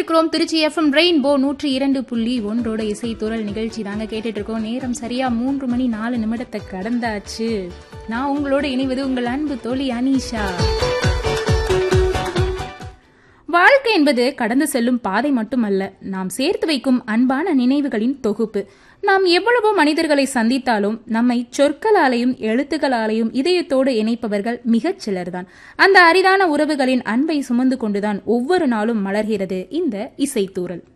இணைந்திருக்கிறோம் Trichy FM rainbow நூற்றி இரண்டு புள்ளி ஒன்றோட இசைத்துறல் நிகழ்ச்சி தாங்க கேட்டுட்டு இருக்கோம் நேரம் சரியா மூன்று மணி நாலு நிமிடத்தை கடந்தாச்சு நான் உங்களோட இணைவது உங்கள் அன்பு தோழி அனீஷா வாழ்க்கை என்பது கடந்து செல்லும் பாதை மட்டுமல்ல நாம் சேர்த்து வைக்கும் அன்பான நினைவுகளின் தொகுப்பு நாம் எவ்வளவோ மனிதர்களை சந்தித்தாலும் நம்மை சொற்களாலேயும் எழுத்துக்களாலேயும் இதயத்தோடு இணைப்பவர்கள் மிகச் சிலர்தான் அந்த அரிதான உறவுகளின் அன்பை சுமந்து கொண்டுதான் ஒவ்வொரு நாளும் மலர்கிறது இந்த இசைத்தூரல்